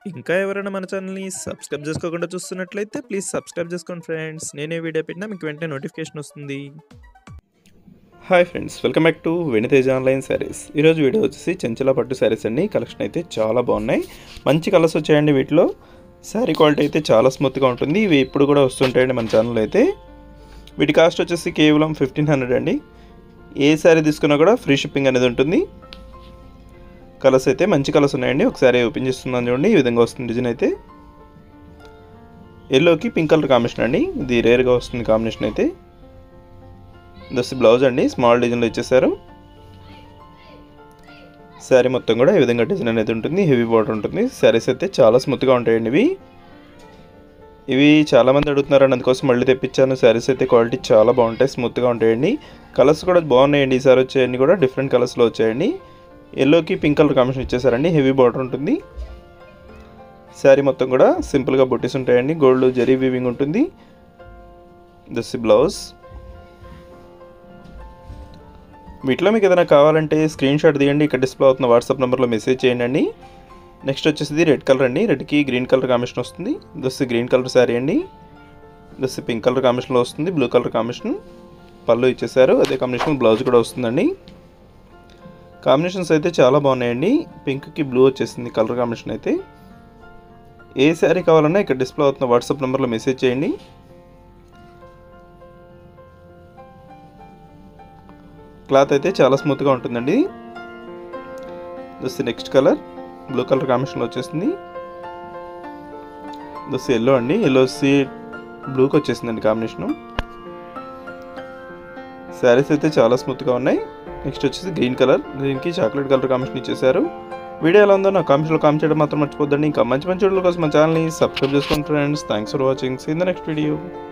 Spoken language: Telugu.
ఇంకా ఎవరైనా మన ఛానల్‌ని సబ్స్క్రైబ్ చేసుకోకుండా చూస్తున్నట్లయితే ప్లీజ్ సబ్స్క్రైబ్ చేసుకోండి ఫ్రెండ్స్. నేనే వీడియో పెట్టినా మీకు వెంటనే నోటిఫికేషన్ వస్తుంది. Hi friends welcome back to వెనితేజ్ ఆన్లైన్ శారీస్. ఈరోజు వీడియో వచ్చేసి చెంచల పట్టు శారీస్ అండి. కలెక్షన్ అయితే చాలా బాగున్నాయి. మంచి కలర్స్ వచ్చాయండి వీటిలో. శారీ క్వాలిటీ అయితే చాలా స్మూత్‌గా ఉంటుంది. ఇవి ఇప్పుడు కూడా వస్తుంటాయండి మన ఛానల్లో అయితే. వీటి కాస్ట్ వచ్చేసి కేవలం 1500 అండి. ఏ శారీ తీసుకున్నా కూడా ఫ్రీ షిప్పింగ్ అనేది ఉంటుంది. కలర్స్ అయితే మంచి కలర్స్ ఉన్నాయండి. ఒకసారి ఓపెన్ చేస్తున్నాను చూడండి. ఈ విధంగా వస్తుంది డిజైన్ అయితే. ఎల్లోకి పింక్ కలర్ కాంబినేషన్ అండి. ఇది రేర్గా వస్తుంది కాంబినేషన్ అయితే. దస్ బ్లౌజ్ అండి స్మాల్ డిజైన్లో ఇచ్చేసారు. శారీ మొత్తం కూడా ఈ విధంగా డిజైన్ అనేది ఉంటుంది. హెవీ బార్డర్ ఉంటుంది. శారీస్ అయితే చాలా స్మూత్గా ఉంటాయండి ఇవి. ఇవి చాలామంది అడుగుతున్నారండి అందుకోసం మళ్ళీ తెప్పించాను. శారీస్ అయితే క్వాలిటీ చాలా బాగుంటాయి. స్మూత్గా ఉంటాయండి. కలర్స్ కూడా బాగున్నాయండి. ఈసారి వచ్చాయన్నీ కూడా డిఫరెంట్ కలర్స్లో వచ్చాయండి. ఎల్లోకి పింక్ కలర్ కాంబినేషన్ ఇచ్చేసారండి. హెవీ బార్డర్ ఉంటుంది. శారీ మొత్తం కూడా సింపుల్గా బుట్టీస్ ఉంటాయండి. గోల్డ్ జరీ వీవింగ్ ఉంటుంది. దస్ బ్లౌజ్ వీటిలో మీకు ఏదైనా కావాలంటే స్క్రీన్ షాట్ తీయండి. ఇక్కడ డిస్ప్లే అవుతున్న వాట్సాప్ నెంబర్లో మెసేజ్ చేయండి అండి. నెక్స్ట్ వచ్చేసి రెడ్ కలర్ అండి. రెడ్కి గ్రీన్ కలర్ కాంబినేషన్ వస్తుంది. దస్ గ్రీన్ కలర్ శారీ అండి. దస్ పింక్ కలర్ కాంబినేషన్లో వస్తుంది. బ్లూ కలర్ కాంబినేషన్ పళ్ళు ఇచ్చేసారు. అదే కాంబినేషన్ బ్లౌజ్ కూడా వస్తుందండి. కాంబినేషన్స్ అయితే చాలా బాగున్నాయండి. పింక్కి బ్లూ వచ్చేసింది కలర్ కాంబినేషన్ అయితే. ఏ శారీ కావాలన్నా ఇక్కడ డిస్ప్లే అవుతున్న వాట్సాప్ నెంబర్లో మెసేజ్ చేయండి. క్లాత్ అయితే చాలా స్మూత్గా ఉంటుందండి. దస్ నెక్స్ట్ కలర్ బ్లూ కలర్ కాంబినేషన్లో వచ్చేసింది. దస్ ఎల్లో అండి. ఎల్లో వచ్చి బ్లూకి వచ్చేసిందండి కాంబినేషను. శారీస్ అయితే చాలా స్మూత్గా ఉన్నాయి. నెక్స్ట్ వచ్చేసి గ్రీన్ కలర్ గ్రీన్కి చాక్లెట్ కలర్ కాంబినేషన్ ఇచ్చేసారు. వీడియో ఎలా ఉందో నా కామెంట్స్లో కామెంట్ చేయడం మాత్రం మర్చిపోద్దండి. ఇంకా మంచి మంచి వీడియోల కోసం మా ఛానల్ని సబ్స్క్రైబ్ చేసుకోండి friends. Thanks for watching see in the next video.